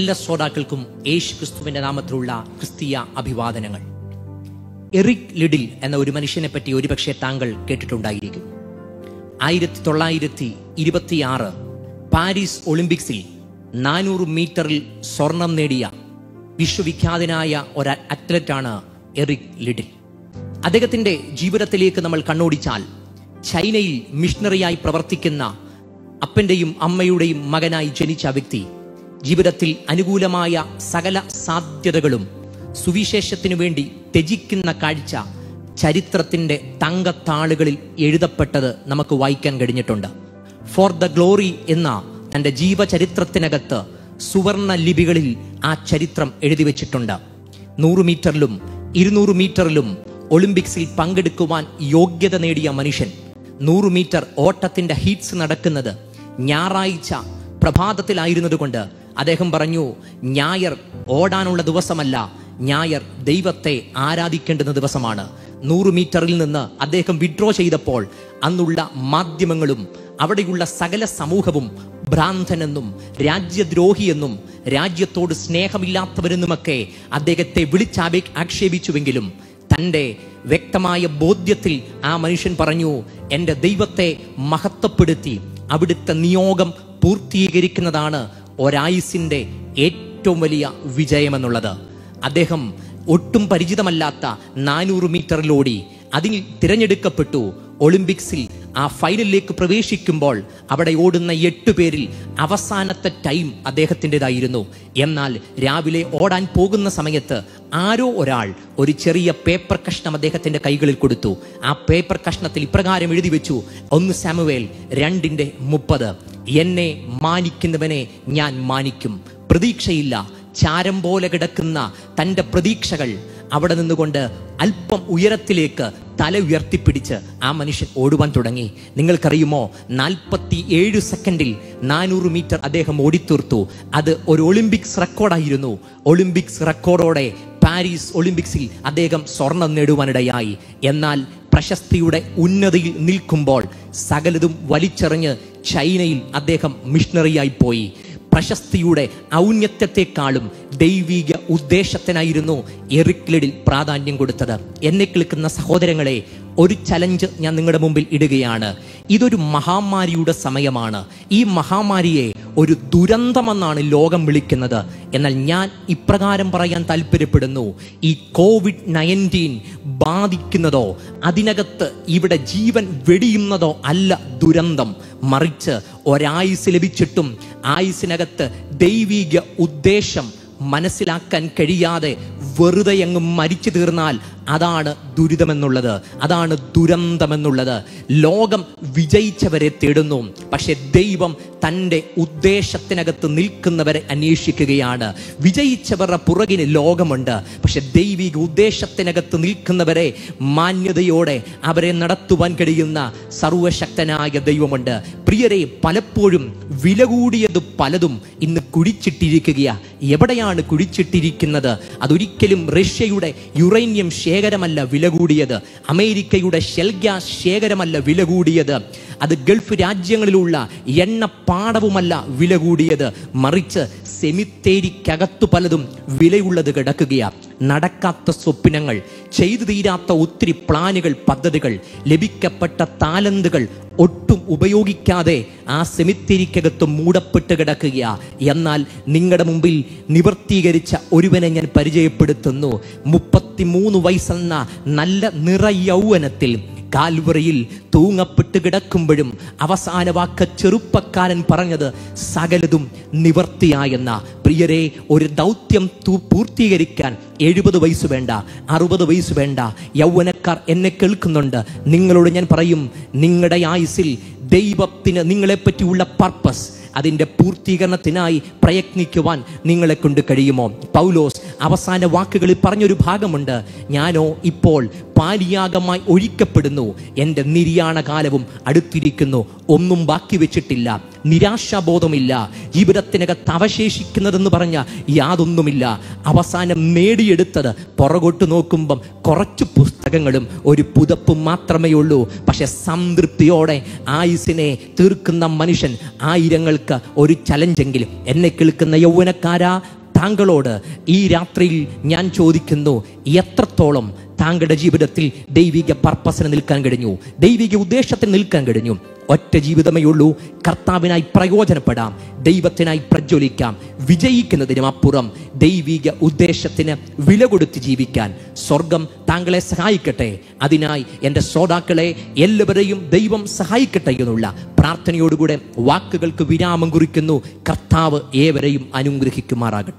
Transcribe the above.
എല്ലാ ശ്രോതാക്കൾക്കും യേശു ക്രിസ്തുവിന്റെ നാമത്തിലുള്ള ക്രിസ്തീയ അഭിവാദനങ്ങൾ എറിക് ലിഡിൽ എന്ന ഒരു മനുഷ്യനെ പറ്റി ഒരുപക്ഷെ താങ്കൾ കേട്ടിട്ടുണ്ടായിരിക്കും ആയിരത്തി തൊള്ളായിരത്തി ഇരുപത്തിയാറ് പാരീസ് ഒളിമ്പിക്സിൽ നാനൂറ് മീറ്ററിൽ സ്വർണം നേടിയ വിശ്വവിഖ്യാതനായ ഒരു അത്ലറ്റാണ് എറിക് ലിഡിൽ അദ്ദേഹത്തിന്റെ ജീവിതത്തിലേക്ക് നമ്മൾ കണ്ണോടിച്ചാൽ ചൈനയിൽ മിഷണറിയായി പ്രവർത്തിക്കുന്ന അപ്പന്റെയും അമ്മയുടെയും മകനായി ജനിച്ച വ്യക്തി ജീവിതത്തിൽ അനുകൂലമായ സകല സാധ്യതകളും സുവിശേഷത്തിനു വേണ്ടി ത്യജിക്കുന്ന കാഴ്ച ചരിത്രത്തിന്റെ തങ്കത്താളുകളിൽ എഴുതപ്പെട്ടത് നമുക്ക് വായിക്കാൻ കഴിഞ്ഞിട്ടുണ്ട് ഫോർ ദ ഗ്ലോറി എന്ന തന്റെ ജീവചരിത്രത്തിനകത്ത് സുവർണ ലിപികളിൽ ആ ചരിത്രം എഴുതി വെച്ചിട്ടുണ്ട് നൂറ് മീറ്ററിലും ഇരുന്നൂറ് മീറ്ററിലും ഒളിമ്പിക്സിൽ പങ്കെടുക്കുവാൻ യോഗ്യത നേടിയ മനുഷ്യൻ നൂറ് മീറ്റർ ഓട്ടത്തിന്റെ ഹീറ്റ്സ് നടക്കുന്നത് ഞായറാഴ്ച പ്രഭാതത്തിലായിരുന്നതുകൊണ്ട് അദ്ദേഹം പറഞ്ഞു ഞായർ ഓടാനുള്ള ദിവസമല്ല ഞായർ ദൈവത്തെ ആരാധിക്കേണ്ടുന്ന ദിവസമാണ് നൂറ് മീറ്ററിൽ നിന്ന് അദ്ദേഹം വിഡ്രോ ചെയ്തപ്പോൾ അന്നുള്ള മാധ്യമങ്ങളും അവിടെയുള്ള സകല സമൂഹവും ഭ്രാന്തനെന്നും രാജ്യദ്രോഹിയെന്നും രാജ്യത്തോട് സ്നേഹമില്ലാത്തവരെന്നുമൊക്കെ അദ്ദേഹത്തെ വിളിച്ചാപേ ആക്ഷേപിച്ചുവെങ്കിലും തൻ്റെ വ്യക്തമായ ബോധ്യത്തിൽ ആ മനുഷ്യൻ പറഞ്ഞു എൻ്റെ ദൈവത്തെ മഹത്വപ്പെടുത്തി അവിടുത്തെ നിയോഗം പൂർത്തീകരിക്കുന്നതാണ് ഒരായുസിൻ്റെ ഏറ്റവും വലിയ വിജയമെന്നുള്ളത് അദ്ദേഹം ഒട്ടും പരിചിതമല്ലാത്ത നാനൂറ് മീറ്ററിലോടി അതിൽ തിരഞ്ഞെടുക്കപ്പെട്ടു ഒളിമ്പിക്സിൽ ആ ഫൈനലിലേക്ക് പ്രവേശിക്കുമ്പോൾ അവിടെ ഓടുന്ന എട്ട് പേരിൽ അവസാനത്തെ ടൈം അദ്ദേഹത്തിൻ്റെതായിരുന്നു എന്നാൽ രാവിലെ ഓടാൻ പോകുന്ന സമയത്ത് ആരോ ഒരാൾ ഒരു ചെറിയ പേപ്പർ കഷ്ണം അദ്ദേഹത്തിന്റെ കൈകളിൽ കൊടുത്തു ആ പേപ്പർ കഷ്ണത്തിൽ ഇപ്രകാരം എഴുതി വെച്ചു ഒന്ന് സാമുവേൽ രണ്ടിന്റെ മുപ്പത് എന്നെ മാനിക്കുന്നവനെ ഞാൻ മാനിക്കും പ്രതീക്ഷയില്ല ചാരം പോലെ കിടക്കുന്ന തൻ്റെ പ്രതീക്ഷകൾ അവിടെ നിന്നുകൊണ്ട് അല്പം ഉയരത്തിലേക്ക് തല ഉയർത്തിപ്പിടിച്ച് ആ മനുഷ്യൻ ഓടുവാൻ തുടങ്ങി നിങ്ങൾക്കറിയുമോ നാൽപ്പത്തി ഏഴ് സെക്കൻഡിൽ നാനൂറ് മീറ്റർ അദ്ദേഹം ഓടിത്തീർത്തു അത് ഒരു ഒളിമ്പിക്സ് റെക്കോർഡായിരുന്നു ഒളിമ്പിക്സ് റെക്കോർഡോടെ പാരീസ് ഒളിമ്പിക്സിൽ അദ്ദേഹം സ്വർണം നേടുവാനിടയായി എന്നാൽ പ്രശസ്തിയുടെ ഉന്നതിയിൽ നിൽക്കുമ്പോൾ സകലതും വലിച്ചെറിഞ്ഞ് ചൈനയിൽ അദ്ദേഹം മിഷണറിയായി പോയി പ്രശസ്തിയുടെ ഔന്നത്യത്തെക്കാളും ദൈവിക ഉദ്ദേശത്തിനായിരുന്നു എറിക്ലിഡിൽ പ്രാധാന്യം കൊടുത്തത് എന്നെ കേൾക്കുന്ന സഹോദരങ്ങളെ ഒരു ചലഞ്ച് ഞാൻ നിങ്ങളുടെ മുമ്പിൽ ഇടുകയാണ് ഇതൊരു മഹാമാരിയുടെ സമയമാണ് ഈ മഹാമാരിയെ ഒരു ദുരന്തമെന്നാണ് ലോകം വിളിക്കുന്നത് എന്നാൽ ഞാൻ ഇപ്രകാരം പറയാൻ താല്പര്യപ്പെടുന്നു ഈ കോവിഡ് നയൻറ്റീൻ ബാധിക്കുന്നതോ അതിനകത്ത് ഇവിടെ ജീവൻ വെടിയുന്നതോ അല്ല ദുരന്തം മറിച്ച് ഒരായുസ് ലഭിച്ചിട്ടും ആയുസിനകത്ത് ദൈവിക ഉദ്ദേശം മനസ്സിലാക്കാൻ കഴിയാതെ വെറുതെ അങ്ങ് മരിച്ചു തീർന്നാൽ അതാണ് ദുരിതമെന്നുള്ളത് അതാണ് ദുരന്തമെന്നുള്ളത് ലോകം വിജയിച്ചവരെ തേടുന്നു പക്ഷെ ദൈവം തൻ്റെ ഉദ്ദേശത്തിനകത്ത് നിൽക്കുന്നവരെ അന്വേഷിക്കുകയാണ് വിജയിച്ചവരുടെ പുറകിന് ലോകമുണ്ട് പക്ഷെ ദൈവിക ഉദ്ദേശത്തിനകത്ത് നിൽക്കുന്നവരെ മാന്യതയോടെ അവരെ നടത്തുവാൻ കഴിയുന്ന സർവശക്തനായ ദൈവമുണ്ട് പ്രിയരെ പലപ്പോഴും വില കൂടിയത് പലതും ഇന്ന് കുഴിച്ചിട്ടിരിക്കുകയാ എവിടെയാണ് കുഴിച്ചിട്ടിരിക്കുന്നത് അതൊരിക്കലും റഷ്യയുടെ യുറേനിയം ശേഖരമല്ല വില കൂടിയത് അമേരിക്കയുടെ ഷെൽ ഗ്യാസ് ശേഖരമല്ല വില കൂടിയത് അത് ഗൾഫ് രാജ്യങ്ങളിലുള്ള എണ്ണപ്പാടവുമല്ല വില കൂടിയത് മറിച്ച് സെമിത്തേരിക്കകത്തു പലതും വിലയുള്ളത് കിടക്കുകയാണ് നടക്കാത്ത സ്വപ്നങ്ങൾ ചെയ്തു തീരാത്ത ഒത്തിരി പ്ലാനുകൾ പദ്ധതികൾ ലഭിക്കപ്പെട്ട താലന്തുകൾ ഒട്ടും ഉപയോഗിക്കാതെ ആ സെമിത്തേരിക്കകത്ത് മൂടപ്പെട്ട് കിടക്കുക എന്നാൽ നിങ്ങളുടെ മുമ്പിൽ നിവർത്തീകരിച്ച ഒരുവനെ ഞാൻ പരിചയപ്പെടുത്തുന്നു മുപ്പത്തിമൂന്ന് വയസ്സെന്ന നല്ല നിറ യൗവനത്തിൽ കാൽവറിയിൽ തൂങ്ങപ്പെട്ട് കിടക്കുമ്പോഴും അവസാന വാക്ക് ചെറുപ്പക്കാരൻ പറഞ്ഞത് സകലതും നിവർത്തിയായെന്ന പ്രിയരെ ഒരു ദൗത്യം തു- പൂർത്തീകരിക്കാൻ എഴുപത് വയസ്സ് വേണ്ട അറുപത് വയസ്സ് വേണ്ട യൗവനക്കാർ എന്നെ കേൾക്കുന്നുണ്ട് നിങ്ങളോട് ഞാൻ പറയും നിങ്ങളുടെ ആയുസിൽ ദൈവത്തിന് നിങ്ങളെപ്പറ്റിയുള്ള പർപ്പസ് അതിൻ്റെ പൂർത്തീകരണത്തിനായി പ്രയത്നിക്കുവാൻ നിങ്ങളെ കൊണ്ട് കഴിയുമോ പൗലോസ് അവസാന വാക്കുകളിൽ പറഞ്ഞൊരു ഭാഗമുണ്ട് ഞാനോ ഇപ്പോൾ പാലിയാഗമായി ഒഴിക്കപ്പെടുന്നു എൻ്റെ നിര്യാണ കാലവും അടുത്തിരിക്കുന്നു ഒന്നും ബാക്കി വെച്ചിട്ടില്ല നിരാശാബോധമില്ല ജീവിതത്തിനകത്ത് അവശേഷിക്കുന്നതെന്ന് പറഞ്ഞ യാതൊന്നുമില്ല അവസാനം നേടിയെടുത്തത് പുറകോട്ട് നോക്കുമ്പം കുറച്ച് പുസ്തകങ്ങളും ഒരു പുതപ്പും മാത്രമേ ഉള്ളൂ പക്ഷെ സംതൃപ്തിയോടെ ആയുസിനെ തീർക്കുന്ന മനുഷ്യൻ ആയിരങ്ങൾക്ക് ഒരു ചലഞ്ചെങ്കിലും എന്നെ കേൾക്കുന്ന യൗവനക്കാരാ താങ്കളോട് ഈ രാത്രിയിൽ ഞാൻ ചോദിക്കുന്നു എത്രത്തോളം താങ്കളുടെ ജീവിതത്തിൽ ദൈവിക പർപ്പസിന് നിൽക്കാൻ കഴിഞ്ഞു ദൈവിക ഉദ്ദേശത്തിന് നിൽക്കാൻ കഴിഞ്ഞു ഒറ്റ ജീവിതമേ ഉള്ളൂ കർത്താവിനായി പ്രയോജനപ്പെടാം ദൈവത്തിനായി പ്രജ്വലിക്കാം വിജയിക്കുന്നതിനും അപ്പുറം ദൈവിക ഉദ്ദേശത്തിന് വില കൊടുത്ത് ജീവിക്കാൻ സ്വർഗം താങ്കളെ സഹായിക്കട്ടെ അതിനായി എൻ്റെ ശ്രോതാക്കളെ എല്ലാവരെയും ദൈവം സഹായിക്കട്ടെ എന്നുള്ള പ്രാർത്ഥനയോടുകൂടെ വാക്കുകൾക്ക് വിരാമം കുറിക്കുന്നു കർത്താവ് ഏവരെയും അനുഗ്രഹിക്കുമാറാകട്ടെ